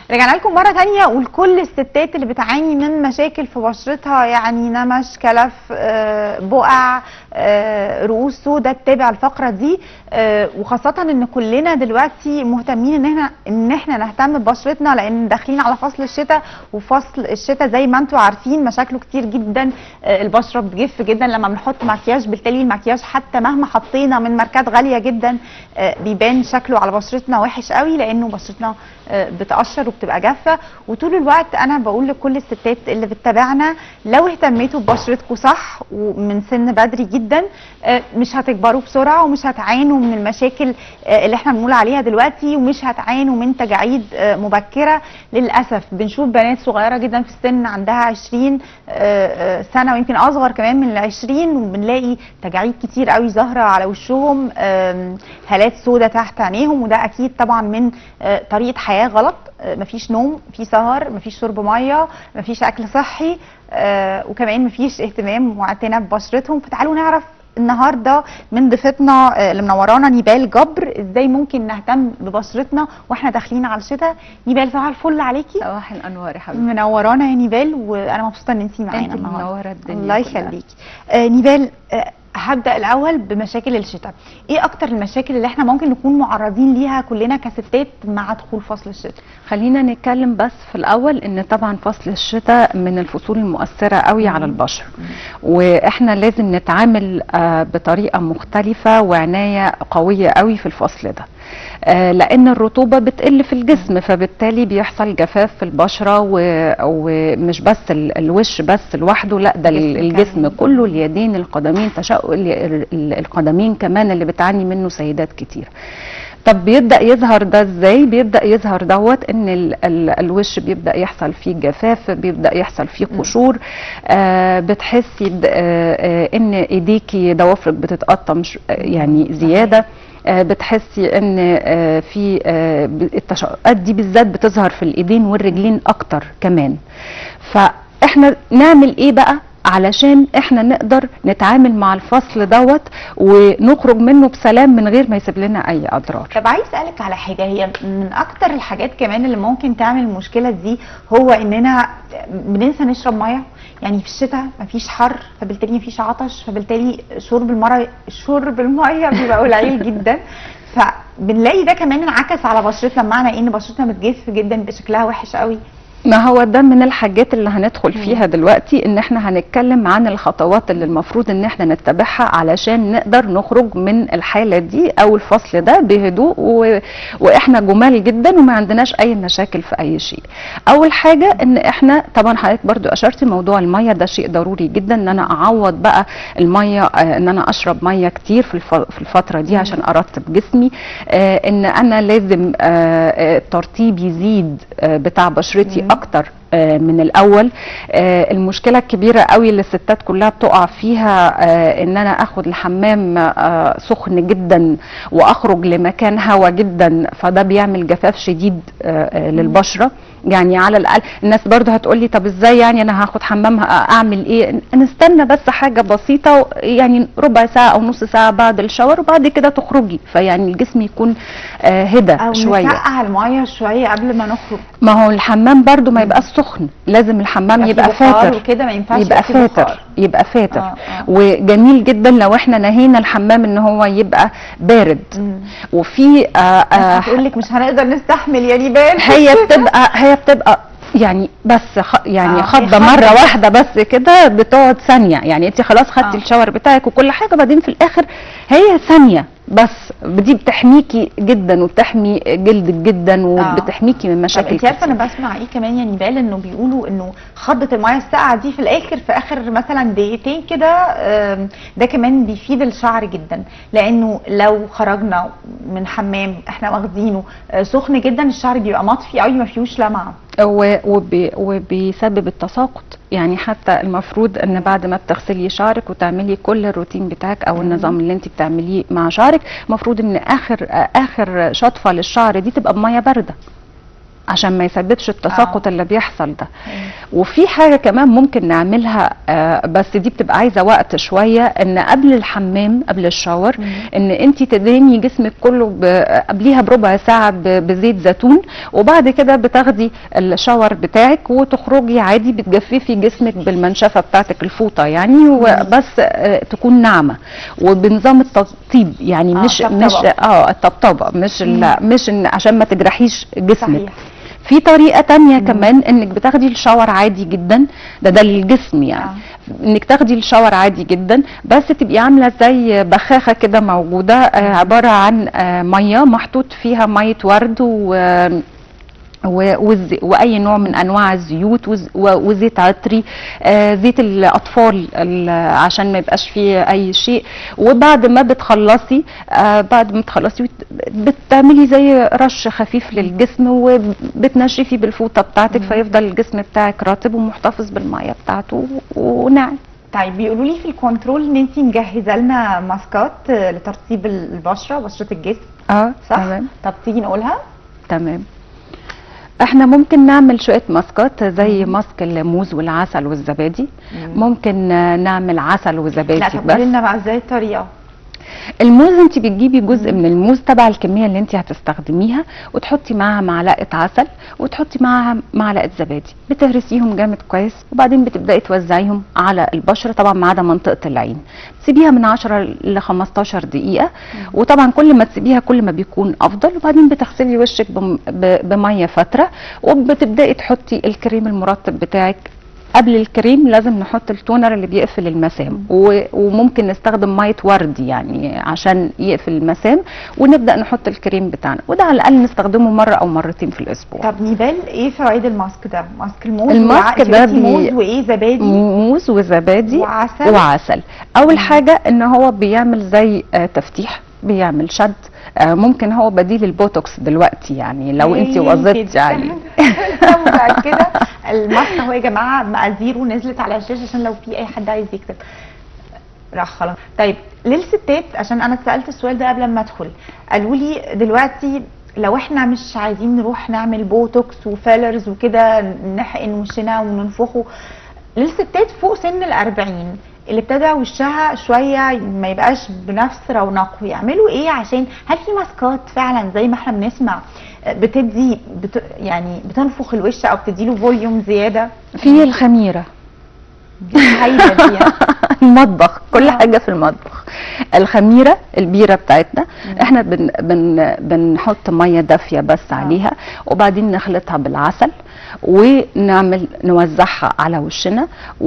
رجعنا لكم مره تانية ولكل الستات اللي بتعاني من مشاكل في بشرتها يعني نمش كلف آه، بقع آه، رؤوس سوداء تتابع الفقره دي آه، وخاصه ان كلنا دلوقتي مهتمين ان احنا ان احنا نهتم ببشرتنا لان داخلين على فصل الشتاء وفصل الشتاء زي ما انتم عارفين مشاكله كتير جدا آه، البشره بتجف جدا لما بنحط مكياج بالتالي المكياج حتى مهما حطينا من ماركات غاليه جدا آه، بيبان شكله على بشرتنا وحش قوي لانه بشرتنا آه، بتقشر وبتبقى جافه وطول الوقت انا بقول لكل الستات اللي بتتابعنا لو اهتميتوا ببشرتكم صح ومن سن بدري جدا آه، مش هتكبروا بسرعه ومش هتعانوا من المشاكل آه، اللي احنا بنقول عليها دلوقتي ومش هتعانوا من تجاعيد آه، مبكره للاسف بنشوف بنات صغيره جدا في السن عندها 20 آه، آه، سنه ويمكن اصغر كمان من ال 20 وبنلاقي تجاعيد كتير قوي ظاهره على وشهم آم، هالات سودة تحت عينيهم وده اكيد طبعا من آه، طريقه حياه غلط آه، مفيش نوم في سهر مفيش شرب ميه مفيش اكل صحي آه، وكمان مفيش اهتمام واعتناء ببشرتهم فتعالوا نعرف النهارده من ضيفتنا آه، اللي منورانا نيبال جبر ازاي ممكن نهتم ببشرتنا واحنا داخلين على الشتاء نيبال صباح الفل عليكي صباح الانوار يا حبيبتي منورانا يا نيبال وانا مبسوطه ان انت معانا انت النهارده منوره الدنيا الله كلها. يخليكي آه نيبال آه هبدا الاول بمشاكل الشتاء ايه اكتر المشاكل اللي احنا ممكن نكون معرضين ليها كلنا كستات مع دخول فصل الشتاء خلينا نتكلم بس في الاول ان طبعا فصل الشتاء من الفصول المؤثره قوي على البشر واحنا لازم نتعامل آه، بطريقه مختلفه وعنايه قويه قوي في الفصل ده آه، لان الرطوبه بتقل في الجسم فبالتالي بيحصل جفاف في البشره و- ومش بس ال- الوش بس لوحده لا ده ال- الجسم الجسم كمان. كله اليدين القدمين تشقق ال- ال- القدمين كمان اللي بتعاني منه سيدات كتير طب بيبدا يظهر ده ازاي بيبدا يظهر دوت ان ال ال الوش بيبدا يحصل فيه جفاف بيبدا يحصل فيه قشور آه بتحسي ب- آه آه ان ايديكي ضوافرك بتتقطم ش- آه، يعني زياده آه بتحسي ان آه في آه ب- التشققات دي بالذات بتظهر في الايدين والرجلين اكتر كمان فاحنا نعمل ايه بقى علشان احنا نقدر نتعامل مع الفصل دوت ونخرج منه بسلام من غير ما يسيب لنا اي اضرار طب عايز اسالك على حاجه هي من اكتر الحاجات كمان اللي ممكن تعمل المشكله دي هو اننا بننسى نشرب ميه يعني في الشتاء مفيش حر فبالتالي مفيش عطش فبالتالي شرب الميه شرب الميه بيبقى قليل جدا فبنلاقي ده كمان انعكس على بشرتنا بمعنى إيه؟ ان بشرتنا بتجف جدا بيبقى شكلها وحش قوي ما هو ده من الحاجات اللي هندخل فيها دلوقتي ان احنا هنتكلم عن الخطوات اللي المفروض ان احنا نتبعها علشان نقدر نخرج من الحالة دي او الفصل ده بهدوء و... واحنا جمال جدا وما عندناش اي مشاكل في اي شيء اول حاجة ان احنا طبعا حضرتك برضو اشرتي موضوع المية ده شيء ضروري جدا ان انا اعوض بقى المية آه، ان انا اشرب مية كتير في الف... في الفترة دي عشان ارطب جسمي آه، ان انا لازم آه، آه، الترطيب يزيد آه، بتاع بشرتي اكتر آه، من الاول آه، المشكله الكبيره قوي اللي الستات كلها بتقع فيها آه، ان انا اخد الحمام آه، سخن جدا واخرج لمكان هوا جدا فده بيعمل جفاف شديد آه، آه، للبشره يعني على الاقل الناس برضو هتقولي طب ازاي يعني انا هاخد حمام ه- اعمل ايه نستنى بس حاجه بسيطه يعني ربع ساعه او نص ساعه بعد الشاور وبعد كده تخرجي فيعني الجسم يكون آه، هدى او شويه نسقع الميه شويه قبل ما نخرج ما هو الحمام برضو ما يبقاش سخن لازم الحمام في يبقى بخار فاتر وكده ما ينفعش يبقى فيه فاتر بخار. يبقى فاتر آه، آه. وجميل جدا لو احنا نهينا الحمام ان هو يبقى بارد مم. وفي آه آه هتقول لك مش هنقدر نستحمل يا ريبال هي بتبقى هي بتبقى يعني بس خ... يعني آه، خضه هي مره خضة. واحده بس كده بتقعد ثانيه يعني انت خلاص خدتي آه. الشاور بتاعك وكل حاجه بعدين في الاخر هي ثانيه بس دي بتحميكي جدا وبتحمي جلدك جدا وبتحميكي من طب مشاكل انت عارفه كتير. انا بسمع ايه كمان يا نيبال انه بيقولوا انه خضه الميه الساقعه دي في الاخر في اخر مثلا دقيقتين كده آم، ده كمان بيفيد الشعر جدا لانه لو خرجنا من حمام احنا واخدينه آه، سخن جدا الشعر بيبقى مطفي قوي ما فيهوش لمعه و- وبي وبيسبب التساقط يعني حتى المفروض ان بعد ما بتغسلي شعرك وتعملي كل الروتين بتاعك او النظام اللي انت بتعمليه مع شعرك المفروض ان اخر اخر شطفه للشعر دي تبقى بميه بارده عشان ما يسببش التساقط اللي بيحصل ده وفي حاجه كمان ممكن نعملها آه، بس دي بتبقى عايزه وقت شويه ان قبل الحمام قبل الشاور ان انت تدهني جسمك كله ب- قبليها بربع ساعه ب- بزيت زيتون وبعد كده بتاخدي الشاور بتاعك وتخرجي عادي بتجففي جسمك بالمنشفه بتاعتك الفوطه يعني وبس آه، تكون ناعمه وبنظام التطيب يعني آه، مش طبطبة. مش اه الطبطبه مش ال- مش إن عشان ما تجرحيش جسمك صحيح في طريقة تانية كمان انك بتاخدي الشاور عادي جدا ده ده للجسم يعني انك تاخدي الشاور عادي جدا بس تبقي عاملة زي بخاخة كده موجودة آه، عبارة عن آه، مية محطوط فيها مية ورد و و- والز- واي نوع من انواع الزيوت وز- و- وزيت عطري آه زيت الاطفال ال- عشان ما يبقاش فيه اي شيء وبعد ما بتخلصي آه بعد ما تخلصي بت- بتعملي زي رش خفيف للجسم وبتنشفي بالفوطه بتاعتك فيفضل الجسم بتاعك رطب ومحتفظ بالميه بتاعته وناعم طيب بيقولوا لي في الكنترول ان انت مجهزه لنا ماسكات آه، لترطيب البشره بشره الجسم اه صح تمام طب تيجي نقولها تمام احنا ممكن نعمل شويه ماسكات زي ماسك الموز والعسل والزبادي ممكن آه، نعمل عسل لا وزبادي طب بس قولي لنا بقى ازاي الطريقه الموز انت بتجيبي جزء من الموز تبع الكميه اللي انت هتستخدميها وتحطي معاها معلقه عسل وتحطي معاها معلقه زبادي بتهرسيهم جامد كويس وبعدين بتبداي توزعيهم على البشره طبعا ما عدا منطقه العين تسيبيها من 10 ل 15 دقيقه وطبعا كل ما تسيبيها كل ما بيكون افضل وبعدين بتغسلي وشك بم- ب- بميه فتره وبتبداي تحطي الكريم المرطب بتاعك قبل الكريم لازم نحط التونر اللي بيقفل المسام و- وممكن نستخدم ميه ورد يعني عشان يقفل المسام ونبدا نحط الكريم بتاعنا وده على الاقل نستخدمه مره او مرتين في الاسبوع طب نيبال ايه فوائد الماسك ده ماسك الموز الماسك والع- ده قلتي موز بي- وايه زبادي موز وزبادي وعسل. وعسل اول حاجه ان هو بيعمل زي آه، تفتيح بيعمل شد آه، ممكن هو بديل البوتوكس دلوقتي يعني لو انت يمكن. وظبتي عليه أنا متاكده الماسك اهو يا جماعه مقاديره نزلت على الشاشه عشان لو في اي حد عايز يكتب راح خلاص طيب للستات عشان انا اتسالت السؤال ده قبل ما ادخل قالوا لي دلوقتي لو احنا مش عايزين نروح نعمل بوتوكس وفيلرز وكده نحقن وشنا وننفخه للستات فوق سن الأربعين اللي ابتدى وشها شويه ما يبقاش بنفس رونقه يعملوا ايه عشان هل في ماسكات فعلا زي ما احنا بنسمع بتدي بت يعني بتنفخ الوش او بتديله فوليوم زياده في الخميره دي هايله دي يعني. المطبخ كل آه. حاجه في المطبخ الخميره البيره بتاعتنا احنا بن بن بنحط ميه دافيه بس آه. عليها وبعدين نخلطها بالعسل ونعمل نوزعها على وشنا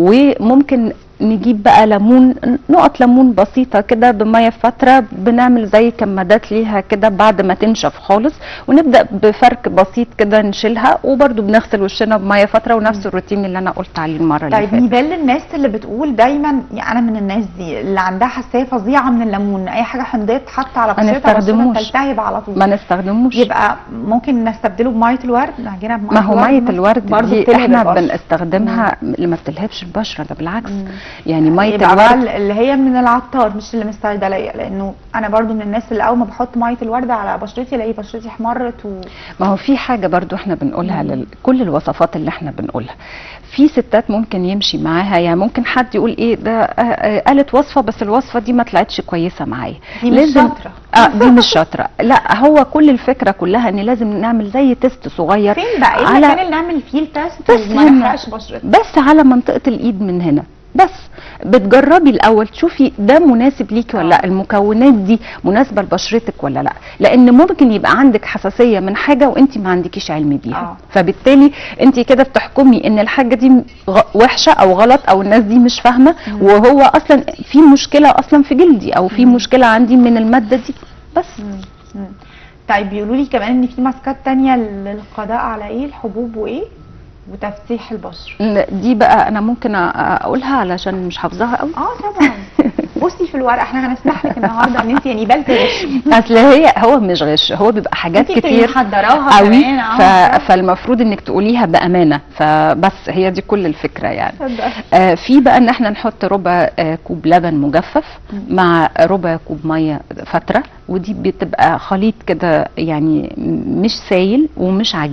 وممكن نجيب بقى ليمون نقط ليمون بسيطه كده بميه فتره بنعمل زي كمادات ليها كده بعد ما تنشف خالص ونبدا بفرك بسيط كده نشيلها وبرده بنغسل وشنا بميه فتره ونفس الروتين اللي انا قلت عليه المره اللي طيب فاتت نيبال للناس اللي بتقول دايما يعني انا من الناس دي اللي عندها حساسيه فظيعه من الليمون اي حاجه حمضيه تحط على ما بشرتها بشرتها نستخدموش. تلتهب على طول ما نستخدموش يبقى ممكن نستبدله بميه الورد نعجنها بميه ما هو الورد ميه مثلاً. الورد برضه دي بتلهب احنا البشرة. بنستخدمها اللي ما بتلهبش البشره ده بالعكس مم. يعني ميه يبقى بقى الورد اللي هي من العطار مش اللي من الصيدليه لانه انا برضو من الناس اللي اول ما بحط ميه الورد على بشرتي الاقي بشرتي احمرت و... ما هو في حاجه برضو احنا بنقولها لل... كل الوصفات اللي احنا بنقولها في ستات ممكن يمشي معاها يعني ممكن حد يقول ايه ده آه، آه، قالت وصفه بس الوصفه دي ما طلعتش كويسه معايا دي مش شاطرة. اه دي مش شاطره لا هو كل الفكره كلها ان لازم نعمل زي تيست صغير فين بقى ايه على- المكان اللي نعمل فيه التست بس وما هنا. نحرقش بشرتنا بس على منطقه الايد من هنا بس بتجربي الاول تشوفي ده مناسب ليكي ولا لا آه. المكونات دي مناسبه لبشرتك ولا لا لان ممكن يبقى عندك حساسيه من حاجه وانت ما عندكيش علم بيها آه. فبالتالي انت كده بتحكمي ان الحاجه دي غ- وحشه او غلط او الناس دي مش فاهمه وهو اصلا في مشكله اصلا في جلدي او في مشكله عندي من الماده دي بس مم. طيب بيقولوا لي كمان ان في ماسكات تانية للقضاء على ايه الحبوب وايه وتفتيح البشره دي بقى انا ممكن أ- اقولها علشان مش حافظاها قوي اه طبعا بصي في الورقه احنا هنسمح لك النهارده ان انت يعني بال تغش اصل هي هو مش غش هو بيبقى حاجات انت كتير محضراها قوي كمان اه ف... صح. فالمفروض انك تقوليها بامانه فبس هي دي كل الفكره يعني تصدق. آه في بقى ان احنا نحط ربع آه كوب لبن مجفف مع ربع كوب ميه فتره ودي بتبقى خليط كده يعني م- مش سايل ومش عجين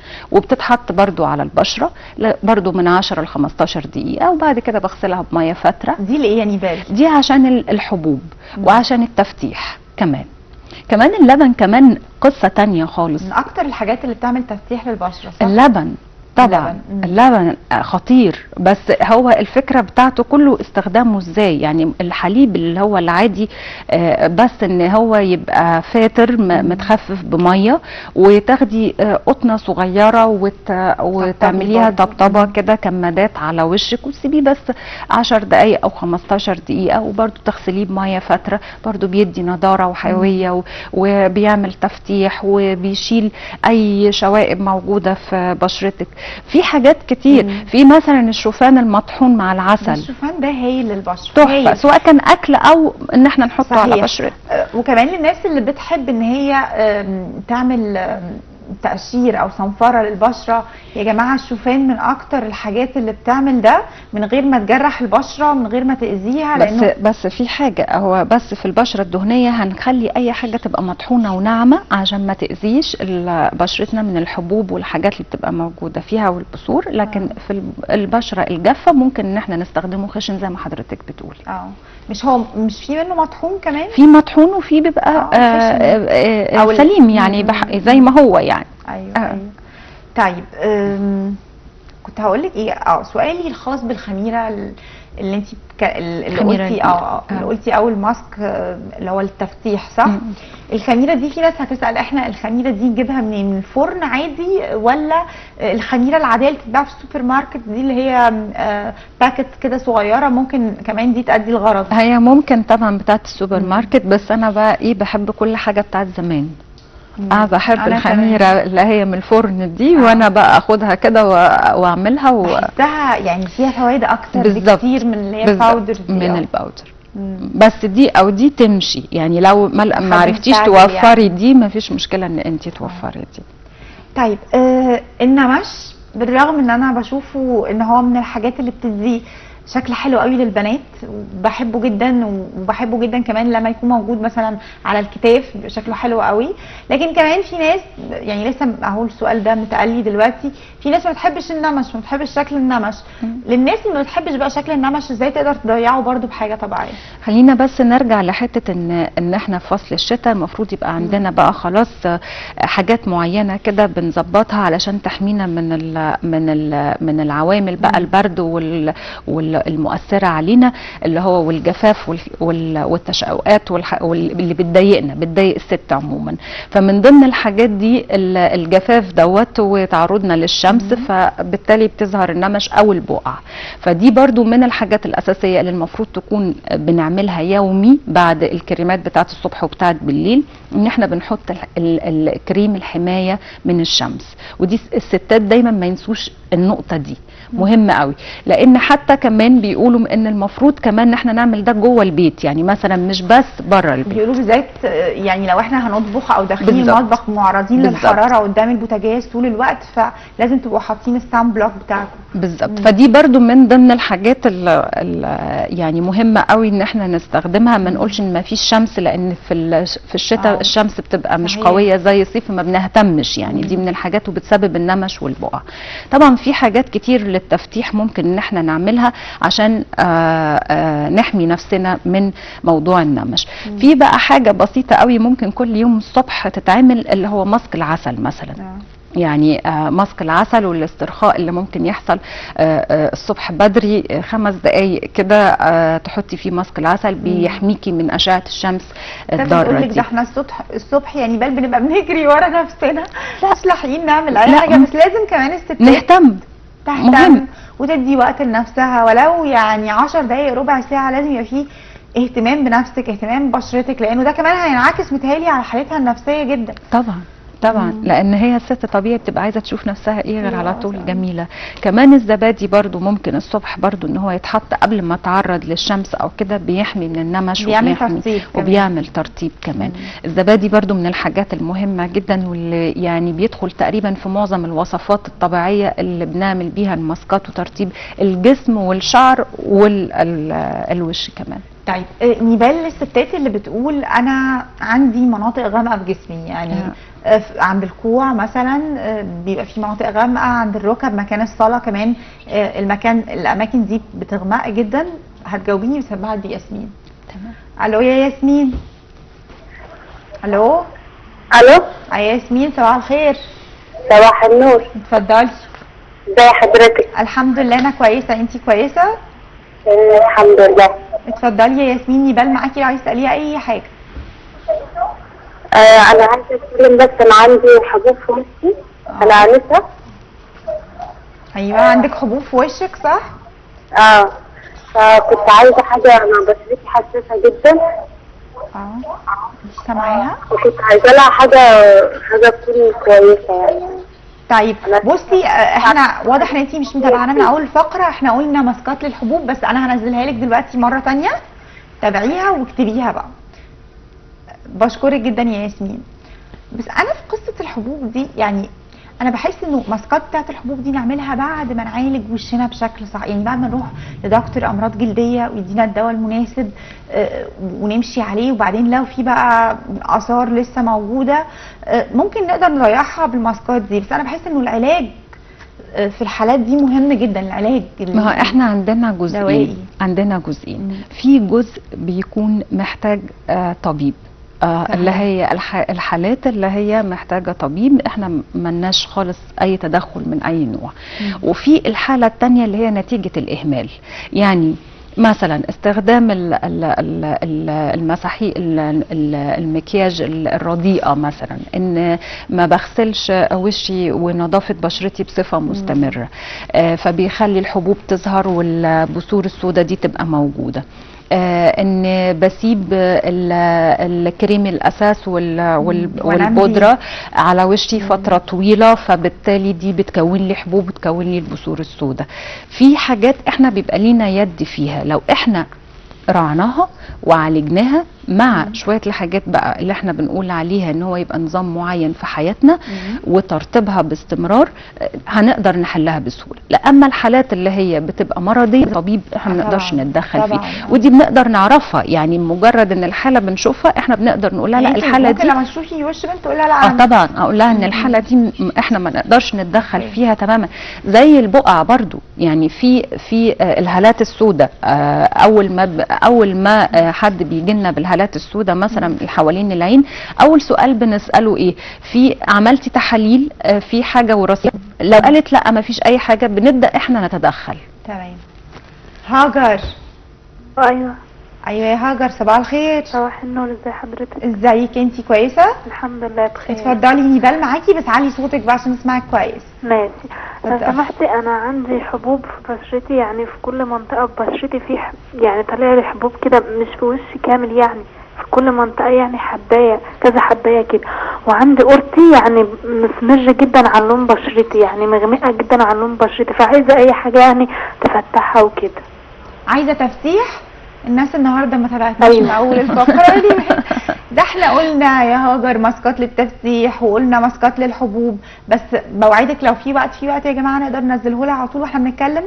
وبتتحط برضو على البشره ل- برضو من 10 ل 15 دقيقه وبعد كده بغسلها بميه فتره دي لايه يا نيبال دي عشان ال- الحبوب مم. وعشان التفتيح كمان كمان اللبن كمان قصه تانية خالص من اكتر الحاجات اللي بتعمل تفتيح للبشره صح اللبن طبعا اللبن، مم. اللبن خطير بس هو الفكره بتاعته كله استخدامه ازاي يعني الحليب اللي هو العادي آه، بس ان هو يبقى فاتر م- مم. متخفف بميه وتاخدي آه، قطنه صغيره وت... وتعمليها برضه. طبطبه مم. كده كمادات على وشك وتسيبيه بس 10 دقائق او 15 دقيقه وبرده تغسليه بميه فتره برده بيدي نضاره وحيويه و... وبيعمل تفتيح وبيشيل اي شوائب موجوده في بشرتك في حاجات كتير مم. في مثلا الشوفان المطحون مع العسل الشوفان ده هايل للبشره تحفه هايل. سواء كان اكل او ان احنا نحطه على صحيح. بشرتنا آه، وكمان للناس اللي بتحب ان هي آم، تعمل آم، تقشير او صنفره للبشره يا جماعه الشوفان من اكتر الحاجات اللي بتعمل ده من غير ما تجرح البشره من غير ما تاذيها بس لانه بس في حاجه هو بس في البشره الدهنيه هنخلي اي حاجه تبقى مطحونه وناعمه عشان ما تاذيش ال- بشرتنا من الحبوب والحاجات اللي بتبقى موجوده فيها والبثور لكن آه. في الب- البشره الجافه ممكن ان احنا نستخدمه خشن زي ما حضرتك بتقولي اه مش هو مش في منه مطحون كمان في مطحون وفي بيبقى آه، آه خشن. آه أو آه ال- سليم يعني بح مم. زي ما هو يعني ايوه آه. ايوه طيب أم، كنت هقول لك ايه اه سؤالي الخاص بالخميره ال- اللي انت اللي خميرة قلتي ال- اه آه، اللي آه. قلتي اول ماسك آه، اللي هو التفتيح صح؟ مم. الخميره دي في ناس هتسال احنا الخميره دي نجيبها منين؟ من الفرن عادي ولا الخميره العاديه اللي بتتباع في السوبر ماركت دي اللي هي آه، باكت كده صغيره ممكن كمان دي تأدي الغرض؟ هي ممكن طبعا بتاعت السوبر مم. ماركت بس انا بقى ايه بحب كل حاجه بتاعت زمان مم. انا بحب أنا الخميره اللي هي من الفرن دي آه. وانا بقى اخدها كده و- واعملها و... بحسها يعني فيها فوائد اكتر بالظبط. بكتير من اللي هي بالظبط، الباودر دي من آه. الباودر مم. بس دي او دي تمشي يعني لو ما, ما حد عرفتيش مستعجل توفري يعني. دي ما فيش مشكله ان انت توفري دي طيب آه النمش بالرغم ان انا بشوفه ان هو من الحاجات اللي بتدي شكل حلو قوي للبنات وبحبه جدا وبحبه جدا كمان لما يكون موجود مثلا على الكتاف بيبقى شكله حلو قوي لكن كمان في ناس يعني لسه اهو السؤال ده متقلي دلوقتي في ناس ما بتحبش النمش ما بتحبش شكل النمش مم. للناس اللي ما بتحبش بقى شكل النمش ازاي تقدر تضيعه برده بحاجه طبيعيه خلينا بس نرجع لحته ان ان احنا في فصل الشتاء المفروض يبقى عندنا بقى خلاص آه، حاجات معينه كده بنظبطها علشان تحمينا من ال من ال من العوامل بقى مم. البرد وال والمؤثره علينا اللي هو والجفاف وال وال والتشققات والح- واللي بتضايقنا بتضايق الست عموما فمن ضمن الحاجات دي ال- الجفاف دوت وتعرضنا للشمس مم. فبالتالي بتظهر النمش او البقع فدي برضو من الحاجات الاساسيه اللي المفروض تكون بنعملها يومي بعد الكريمات بتاعت الصبح وبتاعت بالليل ان احنا بنحط ال- ال- الكريم الحمايه من الشمس ودي الستات دايما ما ينسوش النقطه دي مهمه قوي لان حتى كمان بيقولوا ان المفروض كمان ان احنا نعمل ده جوه البيت يعني مثلا مش بس بره البيت بيقولوا بالذات آه، يعني لو احنا هنطبخ او داخلين بالظبط. المطبخ معرضين بالظبط. للحراره قدام البوتاجاز طول الوقت فلازم تبقوا حاطين السان بلوك بتاعكم بالظبط مم. فدي برضو من ضمن الحاجات اللي يعني مهمه قوي ان احنا نستخدمها ما نقولش ان ما فيش شمس لان في ال- في الشتاء آه. الشمس بتبقى مش صحيح. قويه زي الصيف ما بنهتمش يعني دي مم. من الحاجات وبتسبب النمش والبقع طبعا في حاجات كتير للتفتيح ممكن ان احنا نعملها عشان آه آه نحمي نفسنا من موضوع النمش مم. في بقى حاجه بسيطه قوي ممكن كل يوم الصبح تتعمل اللي هو ماسك العسل مثلا يعني آه، ماسك العسل والاسترخاء اللي ممكن يحصل آه، آه، الصبح بدري آه، خمس دقايق كده آه، تحطي فيه ماسك العسل بيحميكي من اشعه الشمس تقول الضاره لك ده دي احنا الصبح الصبح يعني بل بنبقى بنجري ورا نفسنا مش لاحقين نعمل اي لا، حاجه م- بس لازم كمان الستات نهتم تهتم مهم. وتدي وقت لنفسها ولو يعني 10 دقايق ربع ساعه لازم يبقى فيه اهتمام بنفسك اهتمام ببشرتك لانه ده كمان هينعكس متهيألي على حالتها النفسيه جدا طبعا طبعا مم. لان هي الست طبيعي بتبقى عايزه تشوف نفسها ايه غير على أيوة، طول صح. جميله كمان الزبادي برضو ممكن الصبح برضو ان هو يتحط قبل ما تعرض للشمس او كده بيحمي من النمش بيعمل وبيحمي ترطيب كمان. وبيعمل ترطيب كمان مم. الزبادي برضو من الحاجات المهمه جدا واللي يعني بيدخل تقريبا في معظم الوصفات الطبيعيه اللي بنعمل بيها الماسكات وترطيب الجسم والشعر والوش كمان طيب آه، نيبال للستات اللي بتقول انا عندي مناطق غامقه في جسمي يعني آه. آه، ف- عند الكوع مثلا آه، بيبقى في مناطق غامقه عند الركب مكان الصلاه كمان آه، المكان الاماكن دي بتغمق جدا هتجاوبيني بس بعد ياسمين تمام الو يا ياسمين الو الو يا ياسمين صباح الخير صباح النور اتفضلي ازي حضرتك الحمد لله انا كويسه انتي كويسه آه، الحمد لله اتفضلي يا ياسمين نيبال معاكي لو عايز تساليها اي حاجه آه انا عايزه اتكلم بس انا عندي حبوب في وشي انا انسه ايوه عندك حبوب في وشك صح اه فكنت عايزه حاجه انا بشرتي حساسه جدا اه مش سامعاها وكنت عايزه لها حاجه حاجه تكون كويسه يعني طيب بصي آه، احنا واضح ان انتي مش متابعانا من اول فقره احنا قلنا ماسكات للحبوب بس انا هنزلها لك دلوقتي مره تانية تابعيها واكتبيها بقى بشكرك جدا يا ياسمين بس انا في قصه الحبوب دي يعني انا بحس انه ماسكات بتاعت الحبوب دي نعملها بعد ما نعالج وشنا بشكل صح يعني بعد ما نروح لدكتور امراض جلديه ويدينا الدواء المناسب آه، ونمشي عليه وبعدين لو في بقى اثار لسه موجوده آه، ممكن نقدر نريحها بالماسكات دي بس انا بحس انه العلاج آه، في الحالات دي مهم جدا العلاج ما هو احنا عندنا جزئين دوائي. عندنا جزئين مم. في جزء بيكون محتاج آه طبيب آه تمام. اللي هي الح... الحالات اللي هي محتاجة طبيب احنا ملناش خالص اي تدخل من اي نوع مم. وفي الحالة التانية اللي هي نتيجة الاهمال يعني مثلا استخدام ال- ال- ال- ال- المساحيق ال- ال- المكياج ال- الرديئة مثلا ان ما بغسلش وشي ونظافة بشرتي بصفة مستمرة آه، فبيخلي الحبوب تظهر والبثور السوداء دي تبقى موجودة آه ان بسيب ال- الكريم الاساس وال- وال- مم. وأنام والبودره على وشي فتره طويله فبالتالي دي بتكون لي حبوب بتكون لي البثور السوداء في حاجات احنا بيبقى لينا يد فيها لو احنا رعناها وعالجناها مع شويه الحاجات بقى اللي احنا بنقول عليها ان هو يبقى نظام معين في حياتنا وترتيبها باستمرار آه، هنقدر نحلها بسهوله لا اما الحالات اللي هي بتبقى مرضيه طبيب احنا ما طبعاً، نقدرش نتدخل طبعاً. فيه ودي بنقدر نعرفها يعني مجرد ان الحاله بنشوفها احنا بنقدر نقول لها لا يعني انتي الحاله ممكن دي لما تشوفي وش بنت تقول لها لا اه أنا طبعا اقول لها ان الحاله دي م- احنا ما نقدرش نتدخل فيها تماما زي البقع برضو يعني في في آه، الهالات السوداء آه، اول ما ب- اول ما آه، حد بيجي لنا بالهالات السوداء مثلا اللي حوالين العين اول سؤال بنساله ايه في عملتي تحاليل آه، في حاجه وراثيه لو قالت لا ما فيش اي حاجه بنبدا احنا نتدخل تمام هاجر ايوه ايوه يا هاجر صباح الخير صباح النور ازي حضرتك ازيك انتي كويسه الحمد لله بخير اتفضلي نيبال معاكي بس علي صوتك بقى عشان نسمعك كويس ماشي لو اتفضل. سمحتي انا عندي حبوب في بشرتي يعني في كل منطقه في بشرتي في ح- يعني طالع لي حبوب كده مش في وشي كامل يعني في كل منطقه يعني حبايه كذا حبايه كده وعندي قرطي يعني مسمرة جدا عن لون بشرتي يعني مغمقه جدا عن لون بشرتي فعايزه اي حاجه يعني تفتحها وكده عايزه تفتيح الناس النهارده ما تابعتناش أيوة. من اول الفقره دي ده احنا قلنا يا هاجر ماسكات للتفتيح وقلنا ماسكات للحبوب بس بوعدك لو في وقت في وقت يا جماعه نقدر ننزله لها على طول واحنا بنتكلم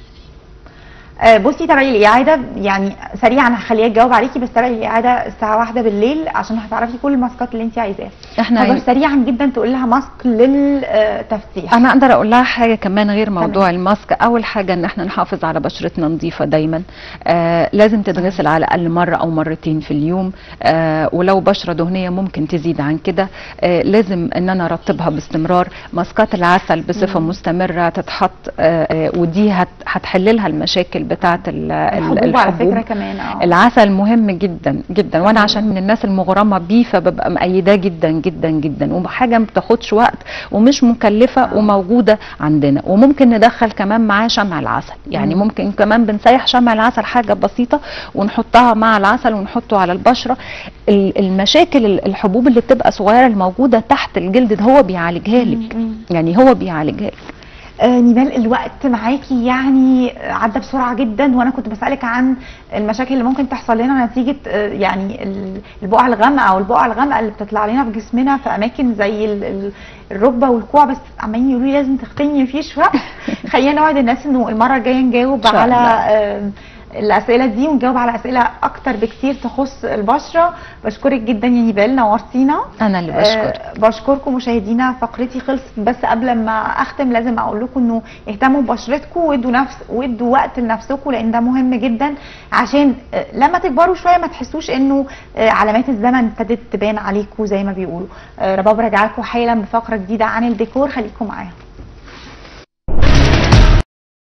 آه، بصي تابعي الاعاده يعني سريعا هخليها تجاوب عليكي بس تابعي الاعاده الساعه واحدة بالليل عشان هتعرفي كل الماسكات اللي انت عايزاها احنا هاجر سريعا جدا تقول لها ماسك للتفتيح انا اقدر اقول لها حاجه كمان غير موضوع تمام. الماسك اول حاجه ان احنا نحافظ على بشرتنا نظيفه دايما آه لازم تتغسل على الاقل مره او مرتين في اليوم آه ولو بشره دهنيه ممكن تزيد عن كده آه لازم ان انا ارطبها باستمرار ماسكات العسل بصفه مستمره تتحط آه آه ودي هت هتحل لها المشاكل بتاعه ال- ال- الحبوب على فكره كمان اه العسل مهم جدا جدا وانا عشان من الناس المغرمه بيه فببقى مأيداه جدا جدا جدا وحاجه ما بتاخدش وقت ومش مكلفه وموجوده عندنا وممكن ندخل كمان معاه شمع العسل يعني مم. ممكن كمان بنسيح شمع العسل حاجه بسيطه ونحطها مع العسل ونحطه على البشره ال- المشاكل ال- الحبوب اللي بتبقى صغيره الموجوده تحت الجلد ده هو بيعالجها لك مم. يعني هو بيعالجها لك آه نيبال الوقت معاكي يعني عدى بسرعه جدا وانا كنت بسالك عن المشاكل اللي ممكن تحصل لنا نتيجه آه يعني ال- البقع الغامقه او البقع الغامقه اللي بتطلع لنا في جسمنا في اماكن زي ال- ال- الركبه والكوع بس عمالين يقولوا لي لازم تختني مفيش وقت خلينا نوعد الناس انه المره الجايه نجاوب إن شاء على الله. آه الاسئله دي ونجاوب على اسئله اكتر بكتير تخص البشره بشكرك جدا يا نيبال نورتينا انا اللي بشكر آه، بشكركم مشاهدينا فقرتي خلصت بس قبل ما اختم لازم اقول لكم انه اهتموا ببشرتكم وادوا نفس وادوا وقت لنفسكم لان ده مهم جدا عشان آه، لما تكبروا شويه ما تحسوش انه آه، علامات الزمن ابتدت تبان عليكم زي ما بيقولوا آه، رباب راجعه لكم حالا بفقره جديده عن الديكور خليكم معايا